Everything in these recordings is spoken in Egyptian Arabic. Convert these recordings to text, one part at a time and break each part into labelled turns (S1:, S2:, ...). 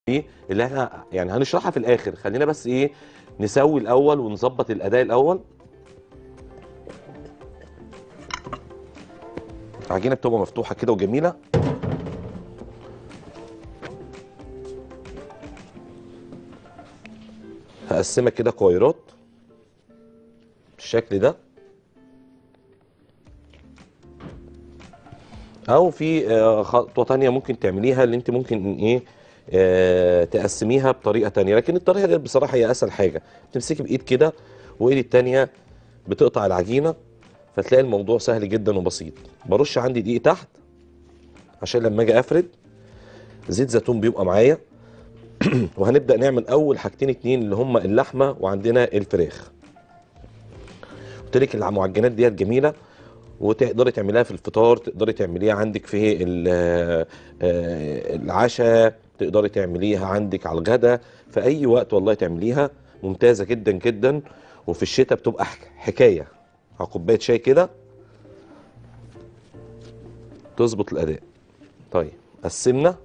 S1: ايه اللي احنا يعني هنشرحها في الاخر خلينا بس ايه نسوي الاول ونظبط الاداء الاول العجينه بتبقى مفتوحه كده وجميله هقسمها كده كويرات بالشكل ده او في آه، خطوه تانية ممكن تعمليها اللي انت ممكن ايه آه، تقسميها بطريقه تانية لكن الطريقه دي بصراحه هي اسهل حاجه تمسكي بايد كده وايد التانية بتقطع العجينه فتلاقي الموضوع سهل جدا وبسيط برش عندي دقيق تحت عشان لما اجي افرد زيت زيتون بيبقى معايا وهنبدا نعمل اول حاجتين اتنين اللي هم اللحمه وعندنا الفراخ قلت لك المعجنات ديت جميله وتقدري تعمليها في الفطار تقدري تعمليها عندك في ال- آه، العشاء تقدري تعمليها عندك على الغدا في اي وقت والله تعمليها ممتازه جدا جدا وفي الشتاء بتبقى حك- حكايه على كوبايه شاي كده تظبط الاداء طيب قسمنا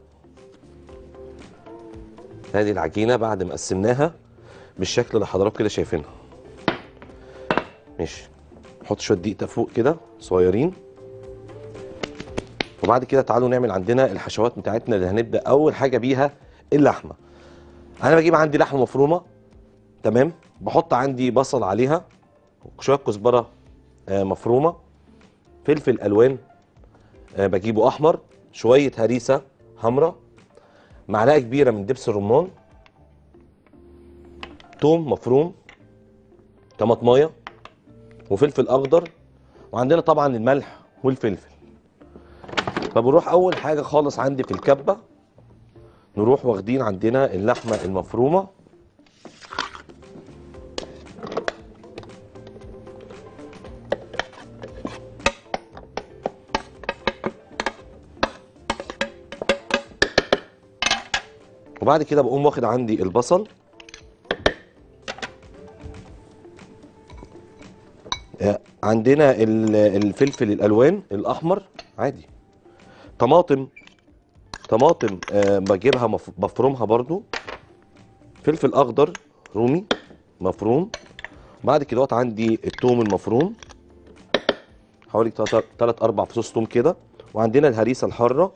S1: ادي العجينه بعد ما قسمناها بالشكل اللي حضراتكم كده شايفينها ماشي نحط شويه دقيق فوق كده صغيرين وبعد كده تعالوا نعمل عندنا الحشوات بتاعتنا اللي هنبدا اول حاجه بيها اللحمه انا بجيب عندي لحمه مفرومه تمام بحط عندي بصل عليها شويه كزبره آه، مفرومه فلفل الوان آه، بجيبه احمر شويه هريسه حمراء معلقه كبيره من دبس الرمان توم مفروم طماطمايه وفلفل اخضر وعندنا طبعا الملح والفلفل فبنروح اول حاجه خالص عندي في الكبه نروح واخدين عندنا اللحمه المفرومه وبعد كده بقوم واخد عندي البصل آه، عندنا ال- الفلفل الالوان الاحمر عادي طماطم طماطم آه، بجيبها مف- بفرمها برضو فلفل اخضر رومي مفروم بعد كده وقت عندي التوم المفروم حوالي 3 4 فصوص توم كده وعندنا الهريسه الحاره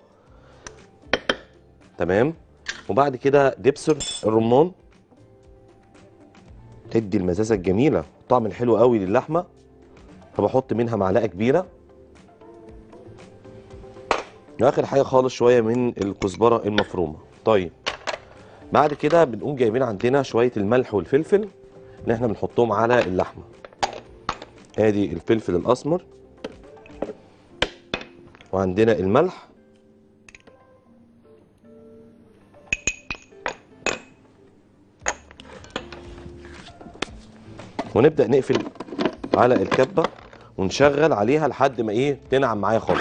S1: تمام وبعد كده دبسر الرمان تدي المزازه الجميله الطعم الحلو قوي للحمه فبحط منها معلقه كبيره واخر حاجه خالص شويه من الكزبره المفرومه طيب بعد كده بنقوم جايبين عندنا شويه الملح والفلفل اللي احنا بنحطهم على اللحمه ادي الفلفل الاسمر وعندنا الملح ونبدا نقفل على الكبه ونشغل عليها لحد ما ايه تنعم معايا خالص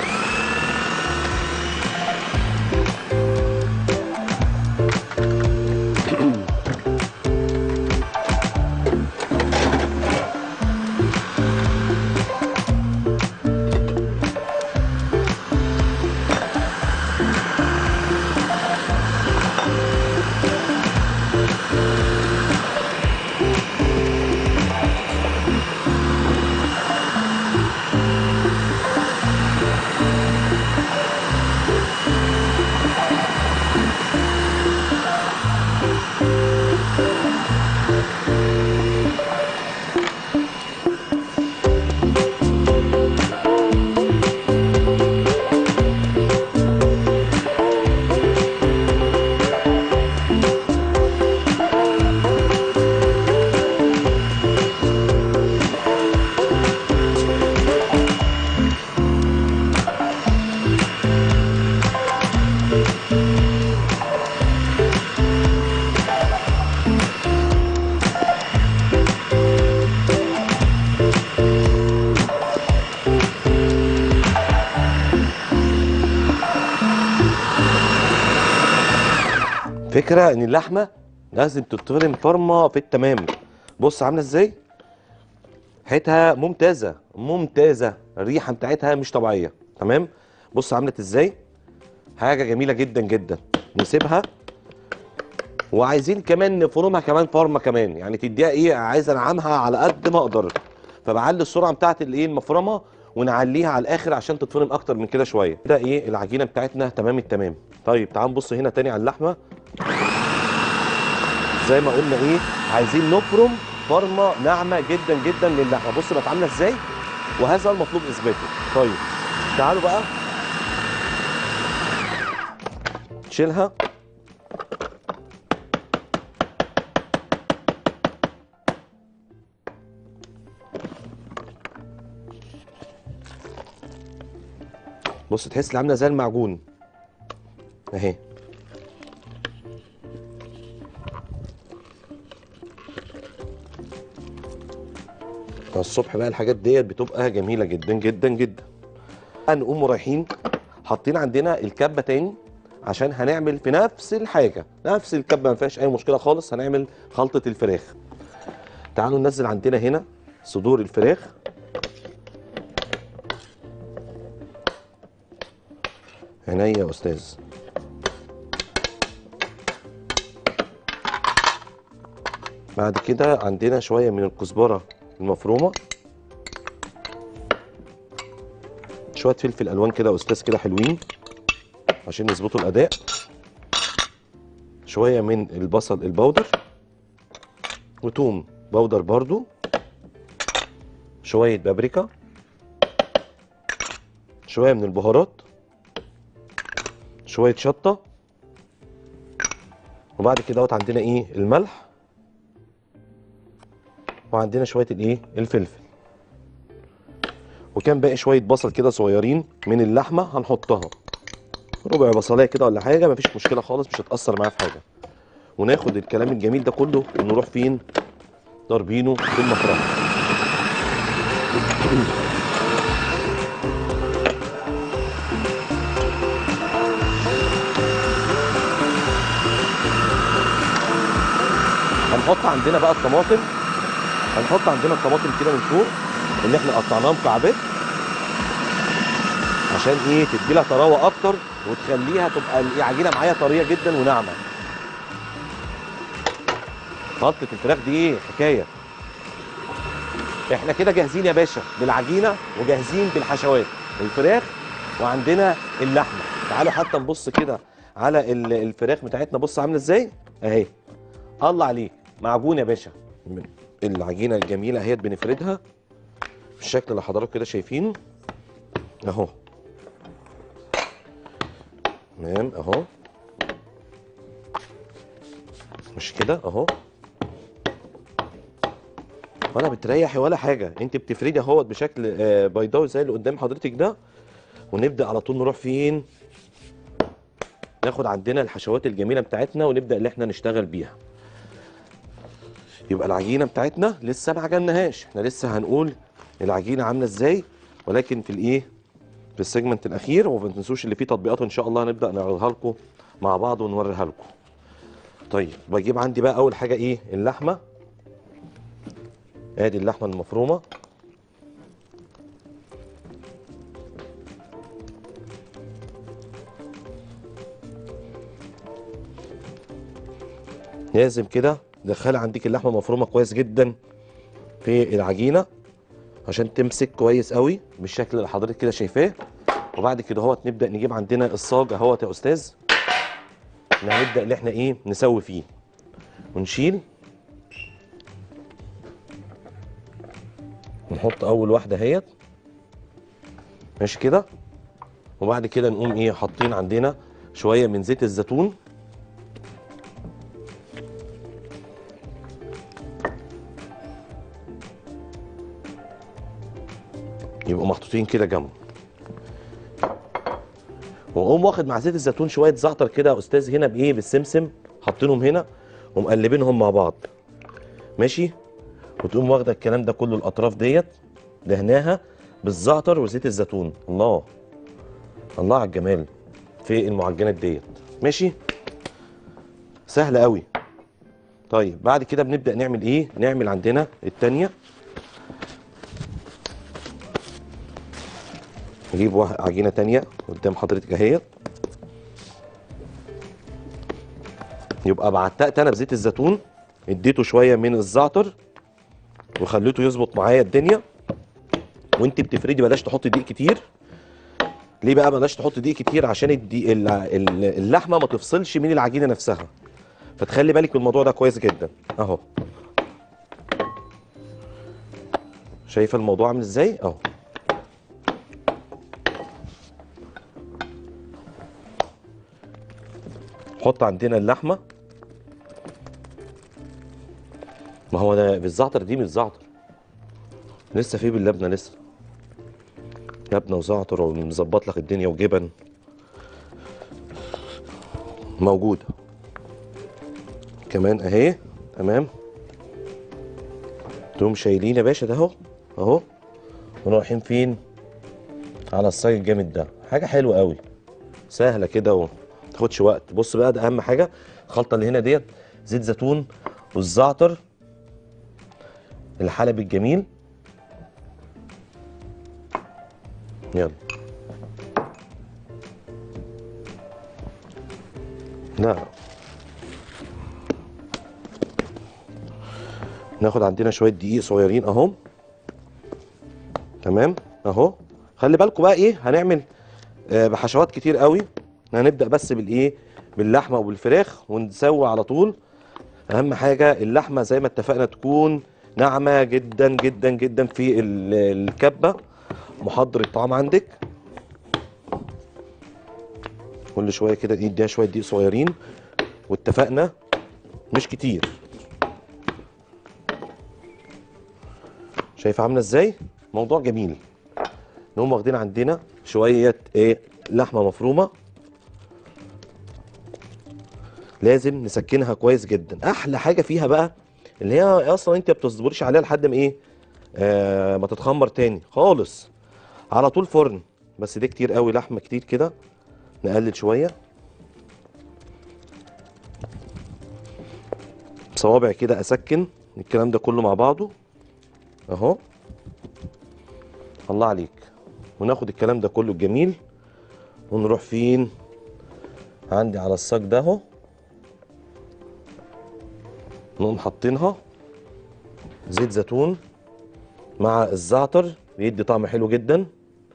S1: فكره ان اللحمه لازم تتفرم فرمه في التمام بص عامله ازاي ريحتها ممتازه ممتازه الريحه بتاعتها مش طبيعيه تمام بص عملت ازاي حاجه جميله جدا جدا نسيبها وعايزين كمان نفرمها كمان فرمه كمان يعني تديها ايه عايز انعمها على قد ما اقدر فبعلي السرعه بتاعت الايه المفرمه ونعليها على الاخر عشان تتفرم اكتر من كده شويه ده ايه العجينه بتاعتنا تمام التمام طيب تعال نبص هنا تاني على اللحمه زي ما قلنا ايه عايزين نفرم فرمه ناعمه جدا جدا للحمه بص بقت عامله ازاي وهذا المطلوب اثباته طيب تعالوا بقى تشيلها بص تحس ان عامله زي المعجون اهي الصبح بقى الحاجات ديت بتبقى جميله جدا جدا جدا هنقوم رايحين حاطين عندنا الكبه تاني عشان هنعمل في نفس الحاجه نفس الكبه ما فيهاش اي مشكله خالص هنعمل خلطه الفراخ تعالوا ننزل عندنا هنا صدور الفراخ عينيا يا استاذ بعد كده عندنا شويه من الكزبره المفرومه شويه فلفل الوان كده يا استاذ كده حلوين عشان يظبطوا الاداء شويه من البصل البودر وتوم بودر برضو شويه بابريكا شويه من البهارات شويه شطه وبعد كده دوت عندنا ايه الملح وعندنا شويه الايه الفلفل وكان باقي شويه بصل كده صغيرين من اللحمه هنحطها ربع بصلايه كده ولا حاجه مفيش مشكله خالص مش هتاثر معايا في حاجه وناخد الكلام الجميل ده كله ونروح فين ضاربينه في المفرمه هنحط عندنا بقى الطماطم هنحط عندنا الطماطم كده من فوق اللي احنا قطعناها مكعبات عشان ايه تدي لها طراوه اكتر وتخليها تبقى العجينه معايا طريه جدا وناعمه خلطه الفراخ دي ايه حكايه احنا كده جاهزين يا باشا بالعجينه وجاهزين بالحشوات الفراخ وعندنا اللحمه تعالوا حتى نبص كده على ال- الفراخ بتاعتنا بص عامله ازاي اهي الله عليك معجون يا باشا العجينه الجميله اهيت بنفردها بالشكل اللي حضراتكم كده شايفينه اهو تمام اهو مش كده اهو ولا بتريحي ولا حاجه انت بتفردي اهوت بشكل آه، بيضاوي زي اللي قدام حضرتك ده ونبدا على طول نروح فين ناخد عندنا الحشوات الجميله بتاعتنا ونبدا اللي احنا نشتغل بيها يبقى العجينه بتاعتنا لسه ما عجناهاش احنا لسه هنقول العجينه عامله ازاي ولكن في الايه في السيجمنت الاخير وما تنسوش اللي فيه تطبيقات ان شاء الله هنبدا نعرضها لكم مع بعض ونوريها لكم طيب بجيب عندي بقى اول حاجه ايه اللحمه ادي اللحمه المفرومه لازم كده دخلي عندك اللحمه مفرومه كويس جدا في العجينه عشان تمسك كويس قوي بالشكل اللي حضرتك كده شايفاه وبعد كده اهوت نبدا نجيب عندنا الصاج اهوت يا استاذ اللي هنبدا اللي احنا ايه نسوي فيه ونشيل نحط اول واحده اهيت ماشي كده وبعد كده نقوم ايه حاطين عندنا شويه من زيت الزيتون يبقوا محطوطين كده جنبه واقوم واخد مع زيت الزيتون شويه زعتر كده يا استاذ هنا بايه بالسمسم حاطينهم هنا ومقلبينهم مع بعض ماشي وتقوم واخده الكلام ده كله الاطراف ديت دهناها بالزعتر وزيت الزيتون الله الله على الجمال في المعجنات ديت ماشي سهله قوي طيب بعد كده بنبدا نعمل ايه نعمل عندنا التانيه نجيب واحد عجينه تانية قدام حضرتك اهيت يبقى بعتقت انا بزيت الزيتون اديته شويه من الزعتر وخليته يظبط معايا الدنيا وانت بتفردي بلاش تحطي دقيق كتير ليه بقى بلاش تحطي دقيق كتير عشان الدقيق ال- ال- اللحمه ما تفصلش من العجينه نفسها فتخلي بالك من الموضوع ده كويس جدا اهو شايفه الموضوع عامل ازاي اهو حط عندنا اللحمه ما هو ده بالزعتر دي مش زعتر لسه في باللبنه لسه لبنه وزعتر ومظبط لك الدنيا وجبن موجوده كمان اهي تمام تقوم شايلين يا باشا ده اهو اهو ورايحين فين على الصاج الجامد ده حاجه حلوه قوي سهله كده وما تاخدش وقت بص بقى ده اهم حاجه الخلطه اللي هنا ديت زيت زيتون والزعتر الحلبي الجميل يلا لا ناخد عندنا شويه دقيق صغيرين اهو تمام اهو خلي بالكم بقى ايه هنعمل آه، بحشوات كتير قوي هنبدا بس بالايه باللحمه وبالفراخ ونسوي على طول اهم حاجه اللحمه زي ما اتفقنا تكون ناعمه جدا جدا جدا في ال- الكبه محضر الطعام عندك كل شويه كده نديها شويه دقيق صغيرين واتفقنا مش كتير شايفه عامله ازاي موضوع جميل نقوم واخدين عندنا شويه ايه لحمه مفرومه لازم نسكنها كويس جدا احلى حاجه فيها بقى اللي هي اصلا انت ما بتصبريش عليها لحد ما ايه آه ما تتخمر تاني خالص على طول فرن بس دي كتير قوي لحمه كتير كده نقلل شويه صوابع كده اسكن الكلام ده كله مع بعضه اهو الله عليك وناخد الكلام ده كله الجميل ونروح فين عندي على الصاج ده اهو نقوم حاطينها زيت زيتون مع الزعتر بيدي طعم حلو جدا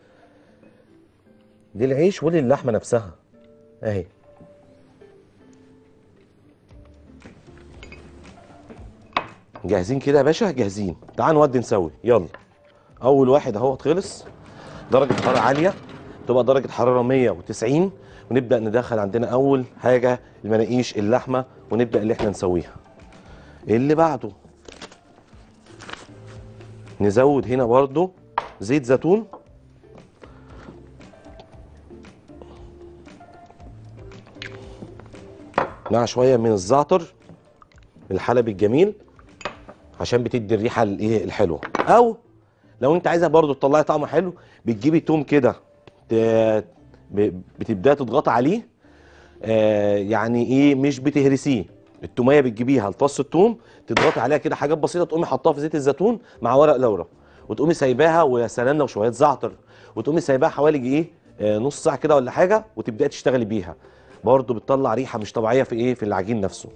S1: دي العيش ودي اللحمه نفسها اهي جاهزين كده يا باشا جاهزين تعال نودي نسوي يلا اول واحد اهو خلص درجه حراره عاليه تبقى درجه حراره 190 ونبدا ندخل عندنا اول حاجه المناقيش اللحمه ونبدا اللي احنا نسويها اللي بعده نزود هنا برضو زيت زيتون مع شويه من الزعتر الحلبي الجميل عشان بتدي الريحه الايه الحلوه او لو انت عايزها برضو تطلعي طعمه حلو بتجيبي توم كده ت- ب- بتبداي تضغطي عليه آه يعني ايه مش بتهرسيه التوميه بتجيبيها لطاسه التوم تضغطي عليها كده حاجات بسيطه تقومي حطاها في زيت الزيتون مع ورق لورا وتقومي سايباها ويا سلام لو شويه زعتر وتقومي سايباها حوالي ايه آه نص ساعه كده ولا حاجه وتبداي تشتغلي بيها برضو بتطلع ريحه مش طبيعيه في ايه في العجين نفسه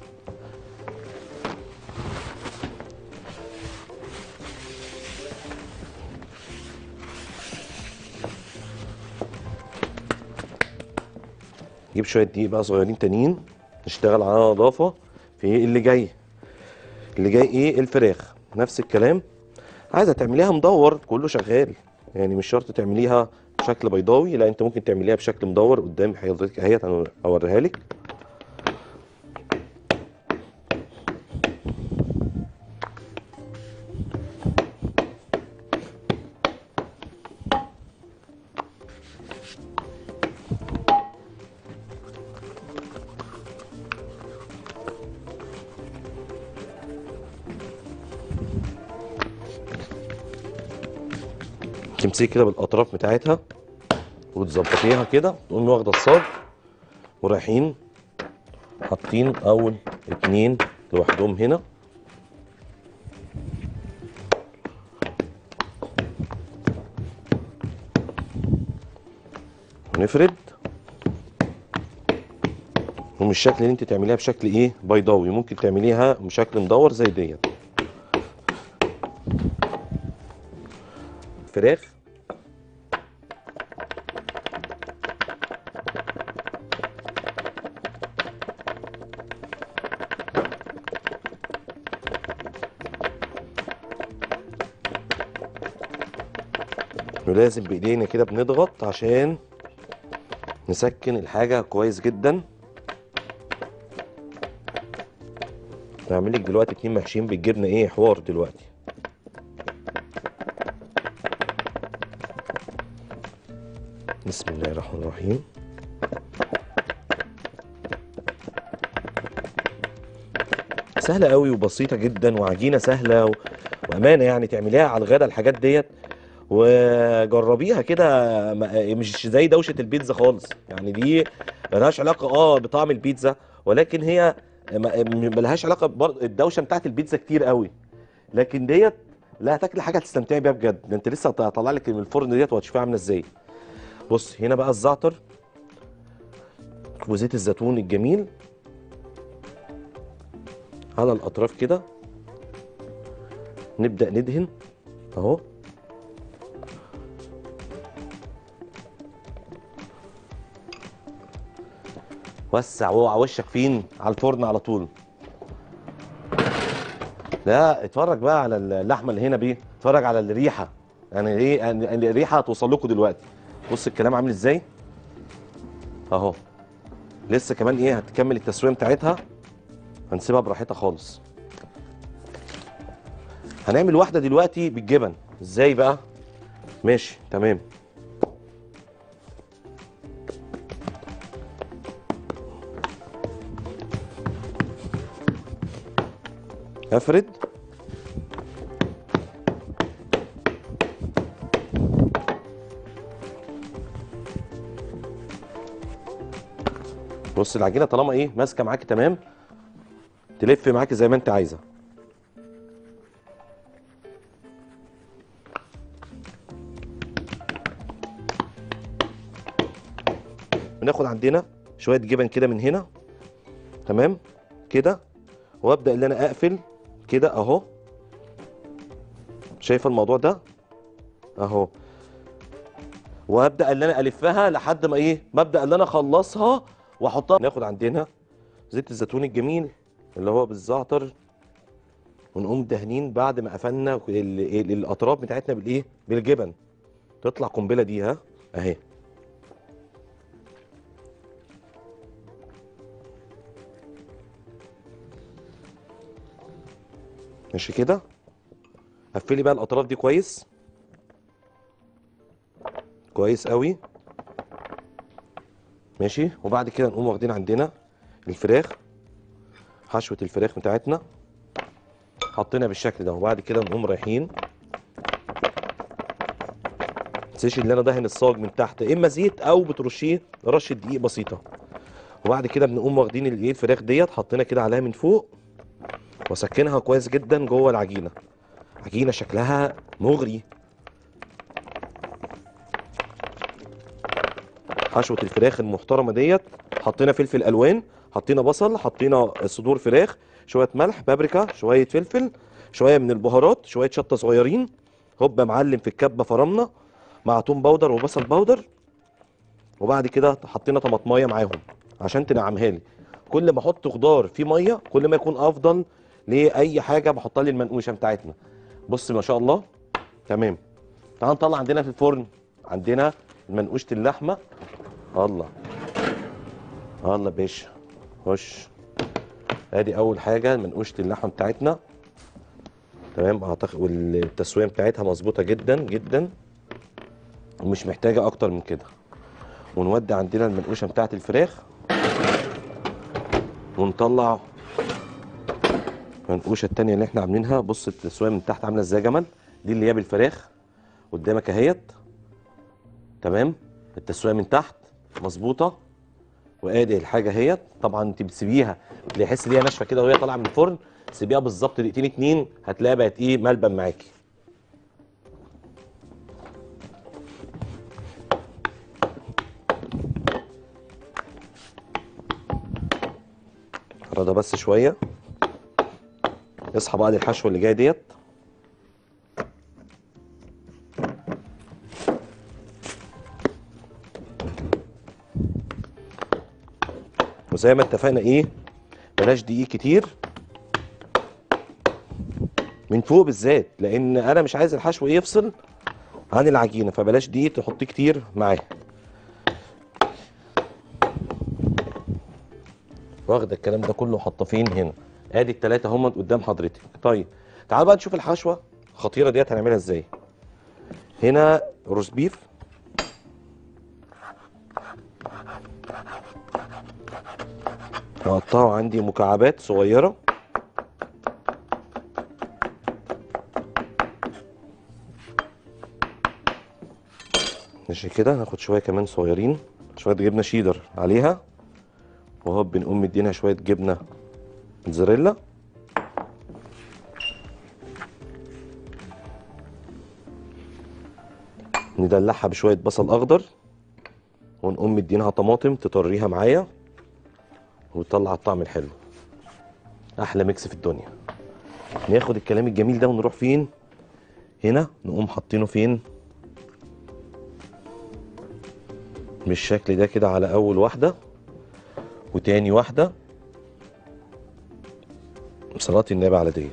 S1: نجيب شويه دقيق بقى صغيرين تانيين نشتغل على نظافه في اللي جاي اللي جاي ايه الفراخ نفس الكلام عايزه تعمليها مدور كله شغال يعني مش شرط تعمليها بشكل بيضاوي لا انت ممكن تعمليها بشكل مدور قدام حضرتك اهيت انا اوريها لك تمسكي كده بالاطراف بتاعتها وتظبطيها كده تقومي واخده الصاج ورايحين حاطين اول اتنين لوحدهم هنا ونفرد ومش الشكل اللي انت تعمليها بشكل ايه بيضاوي ممكن تعمليها بشكل مدور زي ديت فراخ ولازم بايدينا كده بنضغط عشان نسكن الحاجة كويس جدا هعمل لك دلوقتي اتنين محشيين بالجبنة ايه حوار دلوقتي بسم الله الرحمن الرحيم سهلة قوي وبسيطة جدا وعجينة سهلة و... وأمانة يعني تعمليها على الغدا الحاجات ديت وجربيها كده ما- مش زي دوشة البيتزا خالص يعني دي ملهاش علاقة اه بطعم البيتزا ولكن هي ما- ملهاش علاقة برضه الدوشة بتاعت البيتزا كتير قوي لكن ديت لا هتاكلي حاجة هتستمتعي بيها بجد ده انت لسه هطلع لك من الفرن ديت وهتشوفيها عاملة ازاي بص هنا بقى الزعتر وزيت الزيتون الجميل على الأطراف كده نبدأ ندهن اهو وسع واوعى وشك فين على الفرن على طول لا اتفرج بقى على اللحمه اللي هنا بيه اتفرج على الريحه يعني ايه يعني الريحه هتوصل لكم دلوقتي بص الكلام عامل ازاي اهو لسه كمان ايه هتكمل التسويه بتاعتها هنسيبها براحتها خالص هنعمل واحده دلوقتي بالجبن ازاي بقى ماشي تمام افرد بص العجينه طالما ايه ماسكه معاكي تمام تلف معاكي زي ما انت عايزه بناخد عندنا شويه جبن كده من هنا تمام كده وابدا ان انا اقفل كده اهو شايفه الموضوع ده اهو وابدا ان انا الفها لحد ما ايه مبدا ان انا اخلصها واحطها ناخد عندنا زيت الزيتون الجميل اللي هو بالزعتر ونقوم دهنين بعد ما قفلنا ال- ال- الاطراف بتاعتنا بالايه بالجبن تطلع قنبله دي ها اهي ماشي كده قفلي بقى الاطراف دي كويس كويس قوي ماشي وبعد كده نقوم واخدين عندنا الفراخ حشوة الفراخ بتاعتنا حطينا بالشكل ده وبعد كده نقوم رايحين تنسيش اللي انا دهن الصاج من تحت اما زيت او بترشيه رشه دقيق بسيطه وبعد كده بنقوم واخدين الايه الفراخ ديت حطينا كده عليها من فوق واسكنها كويس جدا جوه العجينه عجينه شكلها مغري حشوه الفراخ المحترمه ديت حطينا فلفل الوان حطينا بصل حطينا صدور فراخ شويه ملح بابريكا شويه فلفل شويه من البهارات شويه شطه صغيرين هوب يا معلم في الكبه فرمنا مع توم باودر وبصل باودر وبعد كده حطينا طماطمايه معاهم عشان تنعمها لي كل ما احط خضار فيه ميه كل ما يكون افضل لاي حاجه بحطها لي المنقوشه بتاعتنا بص ما شاء الله تمام تعال نطلع عندنا في الفرن عندنا منقوشه اللحمه الله الله يا باشا خش ادي اول حاجه منقوشه اللحمه بتاعتنا تمام اعتقد والتسويه بتاعتها مظبوطه جدا جدا ومش محتاجه اكتر من كده ونودي عندنا المنقوشه بتاعت الفراخ ونطلع المنقوشه التانية اللي احنا عاملينها بص التسويه من تحت عامله ازاي يا جمل دي اللي هي بالفراخ قدامك اهيت تمام التسويه من تحت مظبوطه وادي الحاجه اهيت طبعا انت بتسيبيها اللي يحس ان هي ناشفه كده وهي طالعه من الفرن سيبيها بالظبط دقيقتين اتنين هتلاقيها بقت ايه ملبن معاكي نقعدها بس شويه اصحى بقى للحشوه اللي جايه ديت وزي ما اتفقنا ايه بلاش دقيق كتير من فوق بالذات لان انا مش عايز الحشو يفصل عن العجينه فبلاش دقيق تحطيه كتير معاها واخده الكلام ده كله حاطه فين هنا ادي التلاته هم قدام حضرتك طيب تعال بقى نشوف الحشوه الخطيره ديت هنعملها ازاي هنا روز بيف واقطعه عندي مكعبات صغيره ماشي كده هاخد شويه كمان صغيرين شويه جبنه شيدر عليها وهو بنقوم مدينها شويه جبنه موتزاريلا ندلعها بشويه بصل اخضر ونقوم مدينها طماطم تطريها معايا وتطلع الطعم الحلو احلى ميكس في الدنيا ناخد الكلام الجميل ده ونروح فين هنا نقوم حاطينه فين بالشكل ده كده على اول واحده وتاني واحده صلاة النبي على ديت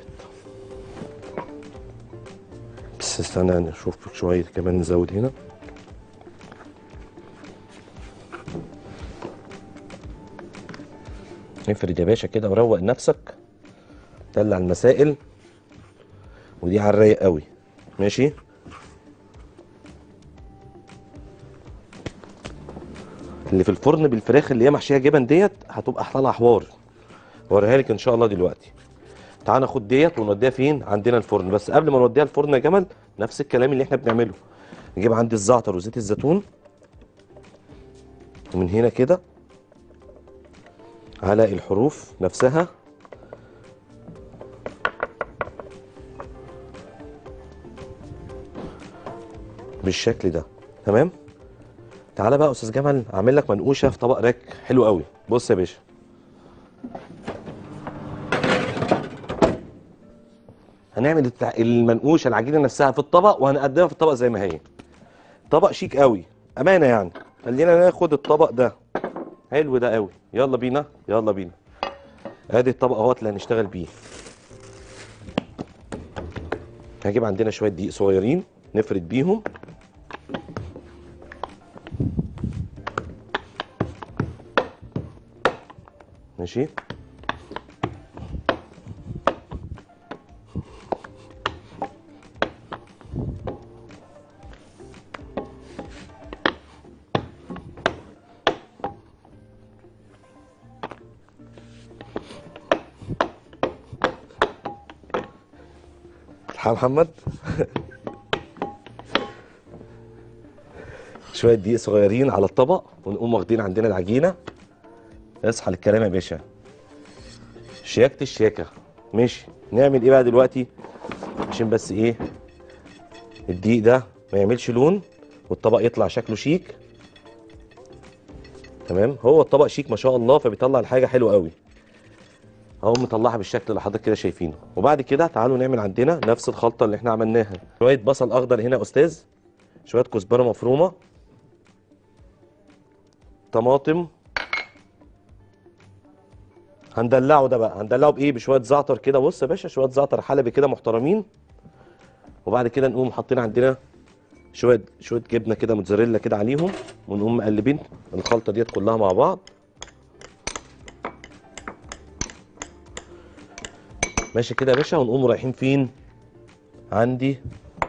S1: بس استنى نشوف شوية كمان نزود هنا افرد يا باشا كده وروق نفسك دلع المسائل ودي على الرايق قوي ماشي اللي في الفرن بالفراخ اللي هي محشيه جبن ديت هتبقى احلى لها حوار اوريها لك ان شاء الله دلوقتي تعال ناخد ديت ونوديها فين عندنا الفرن بس قبل ما نوديها الفرن يا جمل نفس الكلام اللي احنا بنعمله نجيب عندي الزعتر وزيت الزيتون ومن هنا كده على الحروف نفسها بالشكل ده تمام تعالى بقى يا استاذ جمل اعمل لك منقوشه في طبق راك حلو قوي بص يا باشا هنعمل التع... المنقوشه العجينه نفسها في الطبق وهنقدمها في الطبق زي ما هي طبق شيك قوي امانه يعني خلينا ناخد الطبق ده حلو ده قوي يلا بينا يلا بينا ادي الطبق اهوت اللي هنشتغل بيه هجيب عندنا شويه دقيق صغيرين نفرد بيهم ماشي الحق محمد شويه دقيق صغيرين على الطبق ونقوم واخدين عندنا العجينه اصحى للكلام يا باشا شياكة الشياكة ماشي نعمل ايه بقى دلوقتي عشان بس ايه الدقيق ده ما يعملش لون والطبق يطلع شكله شيك تمام هو الطبق شيك ما شاء الله فبيطلع الحاجة حلوة قوي اهو مطلعها بالشكل اللي حضرتك كده شايفينه وبعد كده تعالوا نعمل عندنا نفس الخلطة اللي احنا عملناها شوية بصل اخضر هنا يا استاذ شوية كزبرة مفرومة طماطم هندلعه ده بقى هندلعه بايه بشويه زعتر كده بص يا باشا شويه زعتر حلبي كده محترمين وبعد كده نقوم حاطين عندنا شويه شويه جبنه كده موتزاريلا كده عليهم ونقوم مقلبين الخلطه ديت كلها مع بعض ماشي كده يا باشا ونقوم رايحين فين عندي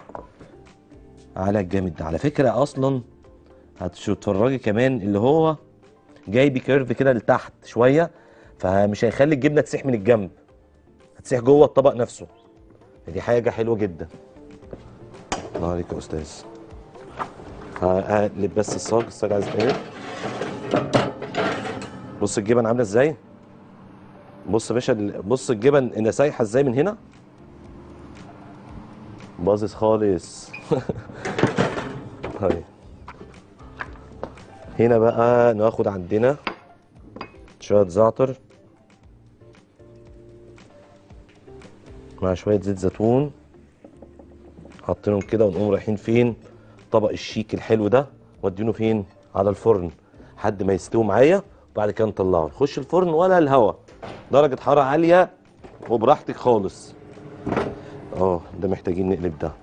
S1: على الجامد ده على فكره اصلا هتتفرجي كمان اللي هو جاي بكيرف كده لتحت شويه فمش هيخلي الجبنه تسيح من الجنب هتسيح جوه الطبق نفسه دي حاجه حلوه جدا الله عليك يا استاذ هقلب بس الصاج الصاج عايز ايه بص الجبن عامله ازاي بص يا باشا ال- بص الجبن ان سايحه ازاي من هنا باظت خالص طيب هنا بقى ناخد عندنا شويه زعتر مع شويه زيت زيتون حاطينهم كده ونقوم رايحين فين طبق الشيك الحلو ده ودينه فين على الفرن لحد ما يستوي معايا وبعد كده نطلعه نخش الفرن ولا الهوا درجه حراره عاليه وبراحتك خالص اه ده محتاجين نقلب ده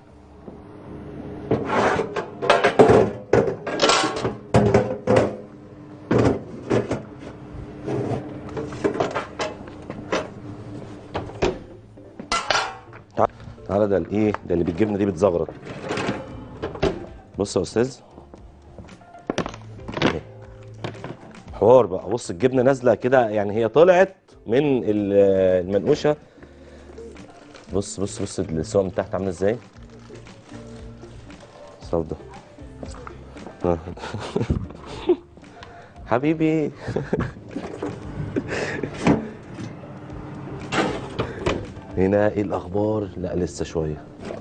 S1: تعالى ده الايه ده اللي بالجبنه دي بتزغرط بص يا استاذ أهي. حوار بقى بص الجبنه نازله كده يعني هي طلعت من ال- المنقوشه بص بص بص السوا من تحت عامله ازاي الصوت ده آه. حبيبي هنا ايه الاخبار لا لسه شويه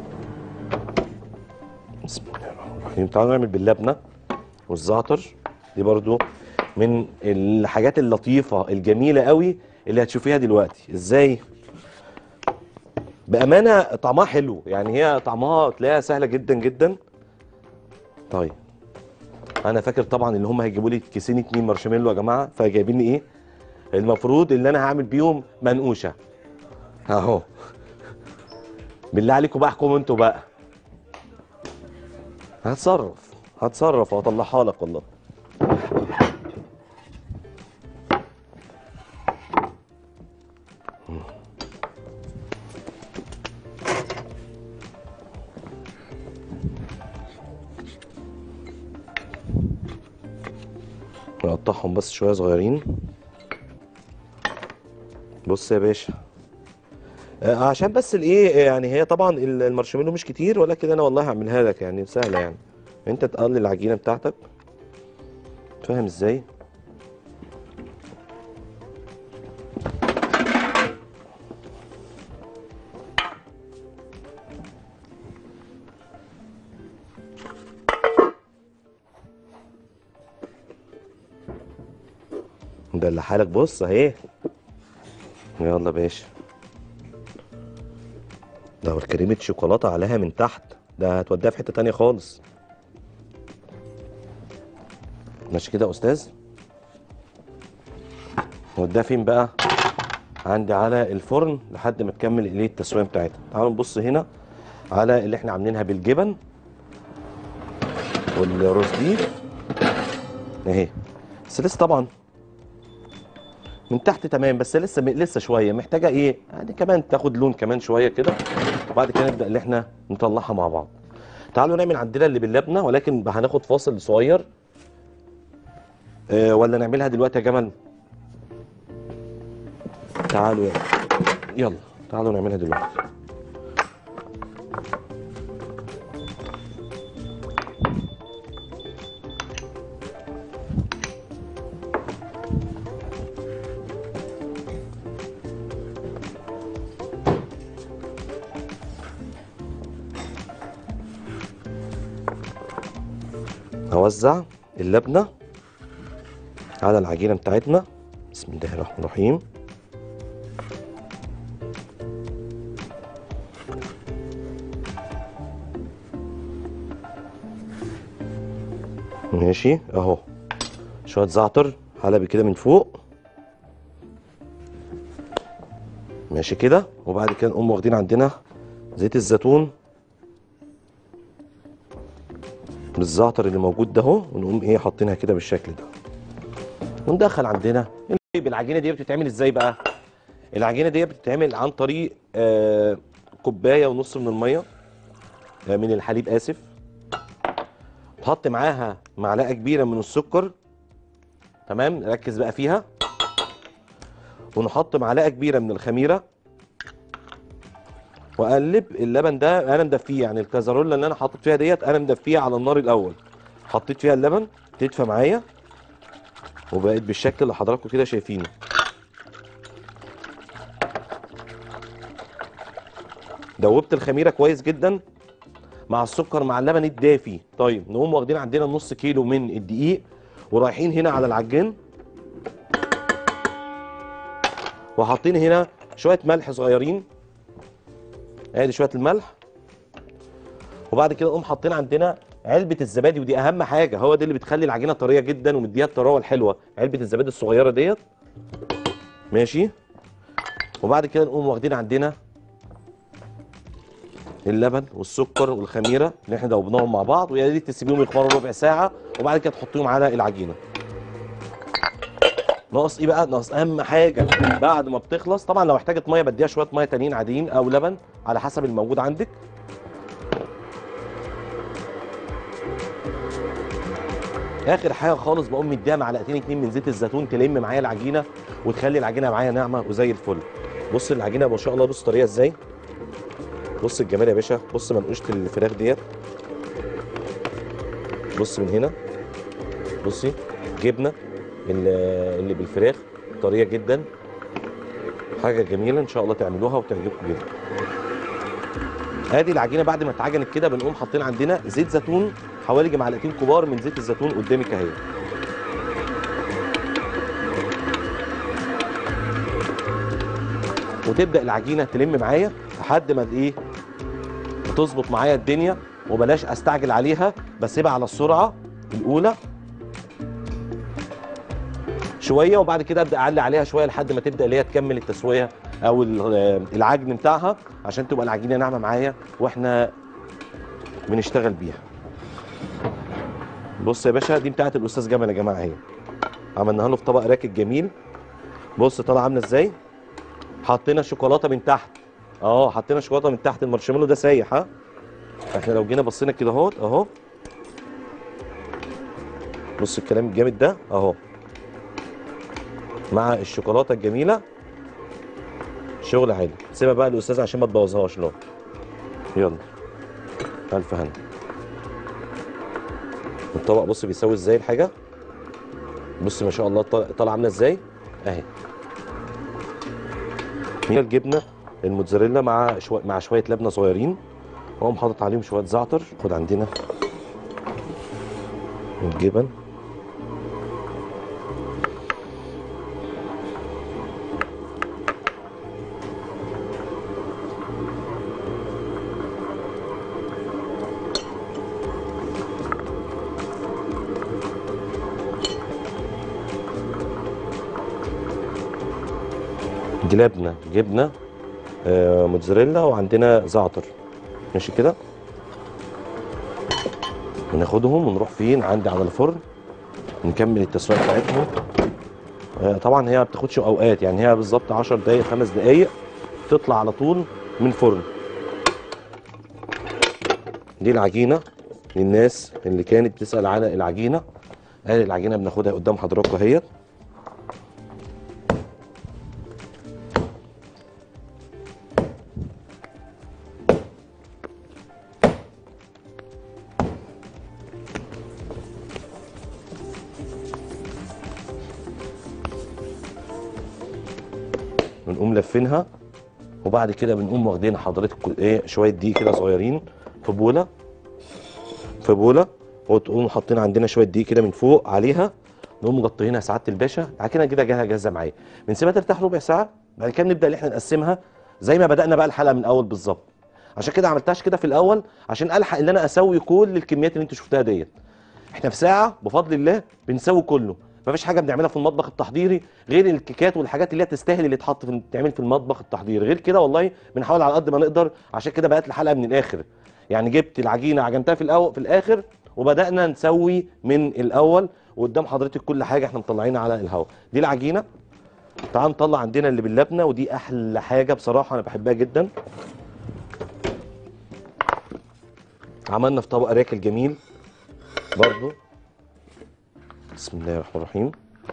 S1: بسم الله الرحمن الرحيم تعالوا نعمل باللبنه والزعتر دي برضو من الحاجات اللطيفه الجميله قوي اللي هتشوفيها دلوقتي ازاي بامانه طعمها حلو يعني هي طعمها تلاقيها سهله جدا جدا طيب انا فاكر طبعا اللي هم هيجيبوا لي كيسين اتنين مارشميلو يا جماعه فجايبين لي ايه المفروض اللي انا هعمل بيهم منقوشه اهو بالله عليكم بقى احكموا انتوا بقى هتصرف هتصرف وهطلعها لك والله نقطعهم بس شويه صغيرين بص يا باشا آه، عشان بس الايه يعني هي طبعا ال- المارشميلو مش كتير ولكن انا والله هعملها لك يعني سهله يعني انت تقلل العجينه بتاعتك فاهم ازاي ده حالك بص اهي يلا يا باشا ده كريمة شوكولاتة عليها من تحت ده هتوديها في حتة تانية خالص ماشي كده يا أستاذ نوديها فين بقى عندي على الفرن لحد ما تكمل الايه التسوية بتاعتها تعالوا نبص هنا على اللي احنا عاملينها بالجبن والروز بيف اهي بس لسه طبعا من تحت تمام بس لسه لسه شويه محتاجه ايه يعني كمان تاخد لون كمان شويه كده وبعد كده نبدا اللي احنا نطلعها مع بعض تعالوا نعمل عندنا اللي باللبنه ولكن هناخد فاصل صغير أه ولا نعملها دلوقتي يا جمل تعالوا يلا تعالوا نعملها دلوقتي هوزع اللبنه على العجينه بتاعتنا بسم الله الرحمن الرحيم ماشي اهو شويه زعتر حلبي كده من فوق ماشي كده وبعد كده نقوم واخدين عندنا زيت الزيتون بالزعتر اللي موجود ده اهو ونقوم ايه حاطينها كده بالشكل ده وندخل عندنا العجينه دي بتتعمل ازاي بقى العجينه دي بتتعمل عن طريق آه كوبايه ونص من الميه آه من الحليب اسف تحط معاها معلقه كبيره من السكر تمام ركز بقى فيها ونحط معلقه كبيره من الخميره واقلب اللبن ده انا مدفيه يعني الكازارولا اللي انا حاطط فيها ديت انا مدفيها على النار الاول حطيت فيها اللبن تدفى معايا وبقت بالشكل اللي حضراتكم كده شايفينه دوبت الخميره كويس جدا مع السكر مع اللبن الدافي طيب نقوم واخدين عندنا نص كيلو من الدقيق ورايحين هنا على العجين وحاطين هنا شويه ملح صغيرين ادي شويه الملح وبعد كده نقوم حاطين عندنا علبه الزبادي ودي اهم حاجه هو دي اللي بتخلي العجينه طريه جدا ومديها الطراوه الحلوه علبه الزبادي الصغيره ديت ماشي وبعد كده نقوم واخدين عندنا اللبن والسكر والخميره اللي احنا دوبناهم مع بعض ويا ريت تسيبيهم يخمروا ربع ساعه وبعد كده تحطيهم على العجينه ناقص ايه بقى ناقص اهم حاجه بعد ما بتخلص طبعا لو احتاجت ميه بديها شويه ميه تانيين عاديين او لبن على حسب الموجود عندك اخر حاجه خالص بقوم مديها معلقتين اتنين من زيت الزيتون تلم معايا العجينه وتخلي العجينه معايا ناعمه وزي الفل بص العجينه ما شاء الله بص طريقه ازاي بص الجمال يا باشا بص منقوشه الفراخ ديت بص من هنا بصي جبنه ال- اللي بالفراخ طريه جدا حاجه جميله ان شاء الله تعملوها وتعجبكم جدا ادي العجينه بعد ما اتعجنت كده بنقوم حاطين عندنا زيت زيتون حوالي معلقتين كبار من زيت الزيتون قدامك اهي وتبدا العجينه تلم معايا لحد ما ايه تظبط معايا الدنيا وبلاش استعجل عليها بسيبها على السرعه الاولى شويه وبعد كده ابدا اعلي عليها شويه لحد ما تبدا اللي هي تكمل التسويه او ال- العجن بتاعها عشان تبقى العجينه ناعمه معايا واحنا بنشتغل بيها بص يا باشا دي بتاعت الاستاذ جمال يا جماعه اهي عملناها له في طبق راكد جميل بص طالعه عامله ازاي حطينا شوكولاته من تحت اه حطينا شوكولاته من تحت المارشميلو ده سايح ها احنا لو جينا بصينا كده اهو اهو بص الكلام الجامد ده اهو مع الشوكولاته الجميله شغل عالي سيبها بقى للاستاذ عشان ما تبوظهاش له يلا الف هنا الطبق بص بيساوي ازاي الحاجه بص ما شاء الله طال- طالعه عامله ازاي اهي هي الجبنه الموتزاريلا مع شويه مع شويه لبنه صغيرين واقوم حاطط عليهم شويه زعتر خد عندنا الجبن دي لبنه جبنه آه، موتزاريلا وعندنا زعتر ماشي كده وناخدهم ونروح فين عندي على الفرن نكمل التسويه بتاعتهم آه، طبعا هي ما بتاخدش اوقات يعني هي بالظبط 10 دقائق 5 دقائق تطلع على طول من الفرن دي العجينه للناس اللي كانت بتسال على العجينه ادي العجينه بناخدها قدام حضراتكم اهيت بنقوم لفينها وبعد كده بنقوم واخدين حضرتك ايه شويه دقيق كده صغيرين في بوله في بوله وتقوموا حاطين عندنا شويه دقيق كده من فوق عليها نقوم مغطيينها سعاده الباشا بعد كده كده جاهزه جاهزه معايا بنسيبها ترتاح ربع ساعه بعد كده نبدا ان احنا نقسمها زي ما بدانا بقى الحلقه من الاول بالظبط عشان كده عملتهاش كده في الاول عشان الحق ان انا اسوي كل الكميات اللي انت شفتها ديت احنا في ساعه بفضل الله بنسوي كله مفيش حاجه بنعملها في المطبخ التحضيري غير الكيكات والحاجات اللي هي تستاهل اللي تحط في تعمل في المطبخ التحضيري غير كده والله بنحاول على قد ما نقدر عشان كده بقت الحلقه من الاخر يعني جبت العجينه عجنتها في الاول في الاخر وبدانا نسوي من الاول وقدام حضرتك كل حاجه احنا مطلعينها على الهواء دي العجينه تعال نطلع عندنا اللي باللبنه ودي احلى حاجه بصراحه انا بحبها جدا عملنا في طبق راكل جميل برضو بسم الله الرحمن الرحيم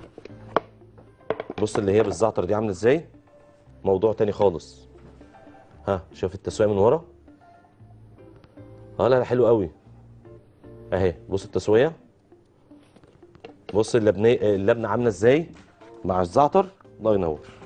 S1: بص اللي هي بالزعتر دي عامله ازاي موضوع تاني خالص ها شوف التسويه من ورا اه لا لا حلو قوي اهي بص التسويه بص اللبنه اللبنه عامله ازاي مع الزعتر الله ينور